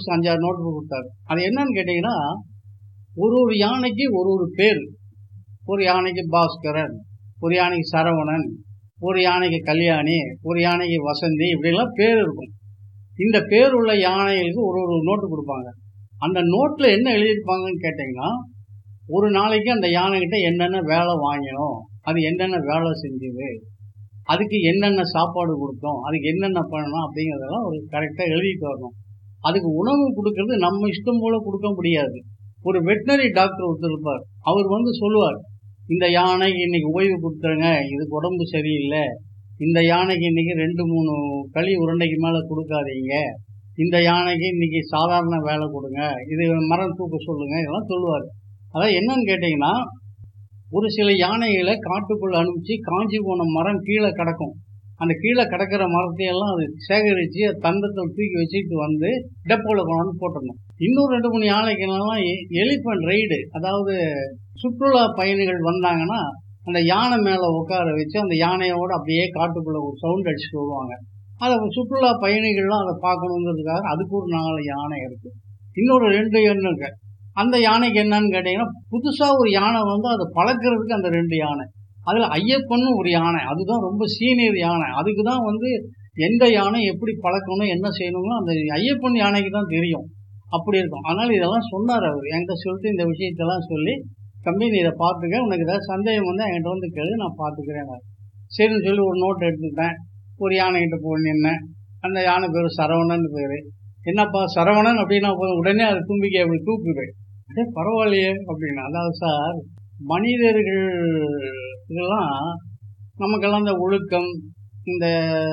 books அஞ்சாறு note book கொடுத்தாரு அது என்னன்னு கேட்டீங்கன்னா ஒரு ஒரு யானைக்கு ஒரு ஒரு பேர் ஒரு யானைக்கு பாஸ்கரன் ஒரு யானைக்கு சரவணன் ஒரு யானைக்கு கல்யாணி ஒரு யானைக்கு வசந்தி இப்படிலாம் பேர் இருக்கும் இந்த பேர் உள்ள யானைகளுக்கு ஒரு ஒரு நோட்டு கொடுப்பாங்க அந்த நோட்டில் என்ன எழுதியிருப்பாங்கன்னு கேட்டிங்கன்னா ஒரு நாளைக்கு அந்த யானைகிட்ட என்னென்ன வேலை வாங்கினோம் அது என்னென்ன வேலை செஞ்சுது அதுக்கு என்னென்ன சாப்பாடு கொடுத்தோம் அதுக்கு என்னென்ன பண்ணணும் அப்படிங்கிறதெல்லாம் ஒரு கரெக்டாக எழுதிட்டு வரணும் அதுக்கு உணவு கொடுக்கறது நம்ம இஷ்டம் போல கொடுக்க முடியாது ஒரு வெட்டினரி டாக்டர் ஒருத்தர் இருப்பார் அவர் வந்து சொல்லுவார் இந்த யானைக்கு இன்னைக்கு ஓய்வு கொடுத்துருங்க இதுக்கு உடம்பு சரியில்லை இந்த யானைக்கு இன்னைக்கு ரெண்டு மூணு களி உருண்டைக்கு மேலே கொடுக்காதீங்க இந்த யானைக்கு இன்னைக்கு சாதாரண வேலை கொடுங்க இது மரம் தூக்க சொல்லுங்க இதெல்லாம் சொல்லுவார் அதான் என்னன்னு கேட்டிங்கன்னா ஒரு சில யானைகளை காட்டுக்குள்ள அனுப்பிச்சு காஞ்சி போன மரம் கீழே கிடக்கும் அந்த கீழே கிடக்கிற மரத்தையெல்லாம் அது சேகரித்து தந்தத்தை தூக்கி வச்சுட்டு வந்து டெப்போவில் கொண்டாந்து போட்டுடணும் இன்னும் ரெண்டு மூணு யானைக்கெல்லாம் எலிஃபண்ட் ரைடு அதாவது சுற்றுலா பயணிகள் வந்தாங்கன்னா அந்த யானை மேலே உட்கார வச்சு அந்த யானையோட அப்படியே காட்டுக்குள்ளே ஒரு சவுண்ட் அடிச்சுட்டு வருவாங்க அதை சுற்றுலா பயணிகள்லாம் அதை பார்க்கணுங்கிறதுக்காக அதுக்கு ஒரு நாலு யானை இருக்கு இன்னொரு ரெண்டு எண்ணம் இருக்கு அந்த யானைக்கு என்னன்னு கேட்டீங்கன்னா புதுசாக ஒரு யானை வந்து அதை பழக்கிறதுக்கு அந்த ரெண்டு யானை அதில் ஐயப்பன்னு ஒரு யானை அதுதான் ரொம்ப சீனியர் யானை அதுக்கு தான் வந்து எந்த யானை எப்படி பழக்கணும் என்ன செய்யணும்னு அந்த ஐயப்பன் யானைக்கு தான் தெரியும் அப்படி இருக்கும் அதனால் இதெல்லாம் சொன்னார் அவர் என்கிட்ட சொல்லிட்டு இந்த விஷயத்தெல்லாம் சொல்லி தம்பி நீ இதை பார்த்துக்க உனக்கு ஏதாவது சந்தேகம் வந்து என்கிட்ட வந்து கேளு நான் பார்த்துக்கிறேன் சரின்னு சொல்லி ஒரு நோட் எடுத்துக்கிட்டேன் ஒரு யானைகிட்ட போய் நின்னேன் அந்த யானை பேர் சரவணன் பேர் என்னப்பா சரவணன் அப்படின்னா போதும் உடனே அது தும்பிக்கை அப்படி தூக்குது அதே பரவாயில்லையே அப்படின்னா அதாவது சார் மனிதர்கள் இதெல்லாம் நமக்கெல்லாம் இந்த ஒழுக்கம் இந்த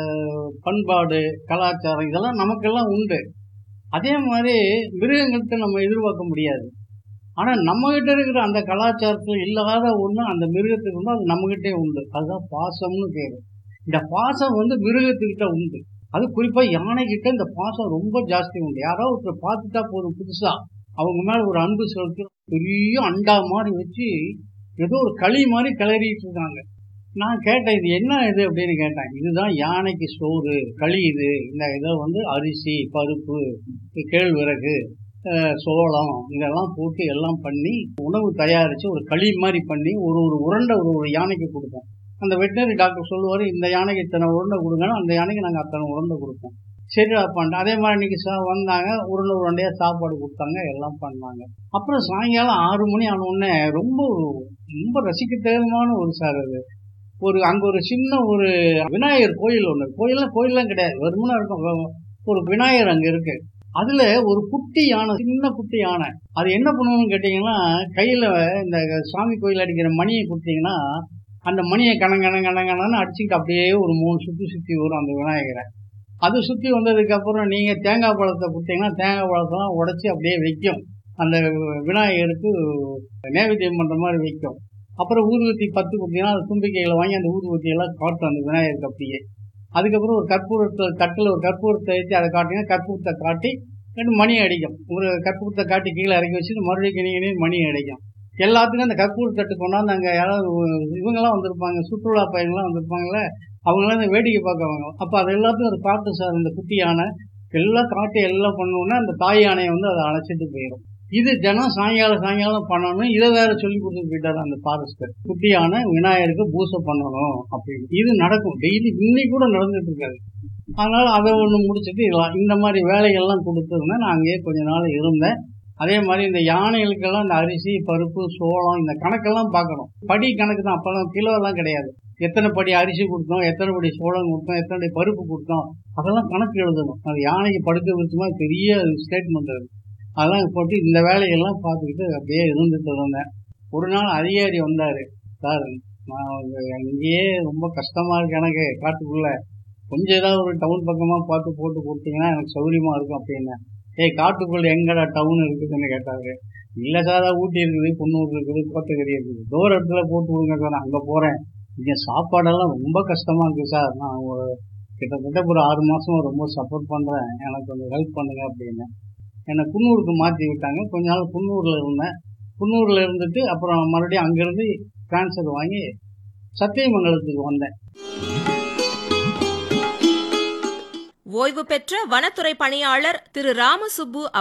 பண்பாடு கலாச்சாரம் இதெல்லாம் நமக்கெல்லாம் உண்டு அதே மாதிரி மிருகங்கள்கிட்ட நம்ம எதிர்பார்க்க முடியாது ஆனால் நம்மகிட்ட இருக்கிற அந்த கலாச்சாரத்தில் இல்லாத ஒன்று அந்த மிருகத்துக்கு வந்து அது நம்மகிட்டே உண்டு அதுதான் பாசம்னு பேர் இந்த பாசம் வந்து மிருகத்துக்கிட்ட உண்டு அது குறிப்பாக யானைக்கிட்ட இந்த பாசம் ரொம்ப ஜாஸ்தி உண்டு யாராவது ஒருத்தர் பார்த்துட்டா போதும் புதுசாக அவங்க மேலே ஒரு அன்பு செலுத்தி பெரிய அண்டா மாதிரி வச்சு ஏதோ ஒரு களி மாதிரி கிளறிட்டு இருக்காங்க நான் கேட்டேன் இது என்ன இது அப்படின்னு கேட்டேன் இதுதான் யானைக்கு சோறு களி இது இந்த இதை வந்து அரிசி பருப்பு கேழ்விறகு சோளம் இதெல்லாம் போட்டு எல்லாம் பண்ணி உணவு தயாரித்து ஒரு களி மாதிரி பண்ணி ஒரு ஒரு உருண்டை ஒரு ஒரு யானைக்கு கொடுப்போம் அந்த வெட்டினரி டாக்டர் சொல்லுவார் இந்த யானைக்கு இத்தனை உருண்டை கொடுங்கன்னா அந்த யானைக்கு நாங்கள் அத்தனை உருண்டை கொடுப்போம் சரி அப்பான்ட்டு அதே மாதிரி இன்னைக்கு சா வந்தாங்க உருண்டை உருண்டையாக சாப்பாடு கொடுத்தாங்க எல்லாம் பண்ணாங்க அப்புறம் சாயங்காலம் ஆறு மணி ஆன உடனே ரொம்ப ரொம்ப ரசிக்கத்தேகமான ஒரு சார் அது ஒரு அங்கே ஒரு சின்ன ஒரு விநாயகர் கோயில் ஒன்று கோயிலாம் கோயிலாம் கிடையாது வெறுமனா இருக்கும் ஒரு விநாயகர் அங்கே இருக்கு அதுல ஒரு குட்டி யானை சின்ன குட்டி யானை அது என்ன பண்ணணும்னு கேட்டீங்கன்னா கையில இந்த சாமி கோயில் அடிக்கிற மணியை கொடுத்தீங்கன்னா அந்த மணியை கணங்கண கணங்கணன்னு அடிச்சுக்கிட்டு அப்படியே ஒரு மூணு சுற்றி சுற்றி வரும் அந்த விநாயகரை அது சுற்றி வந்ததுக்கு அப்புறம் நீங்கள் தேங்காய் பழத்தை கொடுத்தீங்கன்னா தேங்காய் பழத்தெல்லாம் உடச்சி அப்படியே வைக்கும் அந்த விநாயகருக்கு நேவேத்தியம் பண்ணுற மாதிரி வைக்கும் அப்புறம் ஊதுவத்தி பத்து கொடுத்தீங்கன்னா அந்த தும்பிக்கைகளை வாங்கி அந்த ஊதுவத்தியெல்லாம் காட்டும் அந்த விநாயகருக்கு அப்படியே அதுக்கப்புறம் ஒரு கற்பூரத்தை தட்டில் ஒரு கற்பூரத்தை வச்சு அதை காட்டிங்கன்னா கற்பூரத்தை காட்டி ரெண்டு மணி அடிக்கும் ஒரு கற்பூரத்தை காட்டி கீழே இறக்கி வச்சுட்டு மறுபடியும் கிணி மணி அடிக்கும் எல்லாத்துக்கும் அந்த கற்பூர தட்டு கொண்டாந்து அங்கே யாராவது இவங்கெல்லாம் வந்திருப்பாங்க சுற்றுலா பயணிகள்லாம் வந்திருப்பாங்களே அவங்களாம் இந்த வேடிக்கை பார்க்குவாங்க அப்போ அது எல்லாத்தையும் ஒரு காட்டு சார் இந்த குட்டி யானை எல்லாம் காட்டி எல்லாம் பண்ணோன்னா அந்த தாய் யானையை வந்து அதை அழைச்சிட்டு போயிடும் இது தினம் சாயங்காலம் சாயங்காலம் பண்ணணும் இதை வேற சொல்லி கொடுத்துட்டு போயிட்டாரு அந்த ஃபாரஸ்டர் குட்டியான விநாயகருக்கு பூசை பண்ணணும் அப்படின்னு இது நடக்கும் டெய்லி இன்னைக்கு கூட நடந்துட்டு இருக்காது அதனால அதை ஒன்று முடிச்சுட்டு இதெல்லாம் இந்த மாதிரி வேலைகள்லாம் கொடுத்துருந்தேன் நான் அங்கேயே கொஞ்ச நாள் இருந்தேன் அதே மாதிரி இந்த யானைகளுக்கெல்லாம் இந்த அரிசி பருப்பு சோளம் இந்த கணக்கெல்லாம் பார்க்கணும் படி கணக்கு தான் அப்போல்லாம் கிலோலாம் கிடையாது எத்தனை படி அரிசி கொடுத்தோம் எத்தனை படி சோளம் கொடுத்தோம் எத்தனை படி பருப்பு கொடுத்தோம் அதெல்லாம் கணக்கு எழுதணும் அது யானைக்கு படுக்க வச்ச மாதிரி பெரிய ஸ்டேட்மெண்ட் அது அதெல்லாம் போட்டு இந்த வேலையெல்லாம் பார்த்துக்கிட்டு அப்படியே இருந்துட்டு இருந்தேன் ஒரு நாள் அதிகாரி வந்தார் சார் நான் இங்கேயே ரொம்ப கஷ்டமாக இருக்கு எனக்கு காட்டுக்குள்ள கொஞ்சம் ஏதாவது ஒரு டவுன் பக்கமாக பார்த்து போட்டு கொடுத்தீங்கன்னா எனக்கு சௌகரியமாக இருக்கும் அப்படின்னேன் ஏய் காட்டுக்குள்ள எங்கடா டவுன் இருக்குதுன்னு கேட்டாரு இல்லை சார் ஊட்டி இருக்குது குன்னூர் இருக்குது கோத்தகிரி இருக்குது தூர இடத்துல போட்டு விடுங்க சார் நான் அங்கே போகிறேன் இங்கே சாப்பாடெல்லாம் ரொம்ப கஷ்டமாக இருக்குது சார் நான் ஒரு கிட்டத்தட்ட ஒரு ஆறு மாதம் ரொம்ப சப்போர்ட் பண்ணுறேன் எனக்கு கொஞ்சம் ஹெல்ப் பண்ணுங்க அப்படின்னு என்னை குன்னூருக்கு மாற்றி விட்டாங்க கொஞ்ச நாள் குன்னூரில் இருந்தேன் குன்னூரில் இருந்துட்டு அப்புறம் மறுபடியும் அங்கேருந்து ட்ரான்ஸ்ஃபர் வாங்கி சத்தியமங்கலத்துக்கு வந்தேன் ஓய்வு பெற்ற வனத்துறை பணியாளர் திரு ராமசுப்பு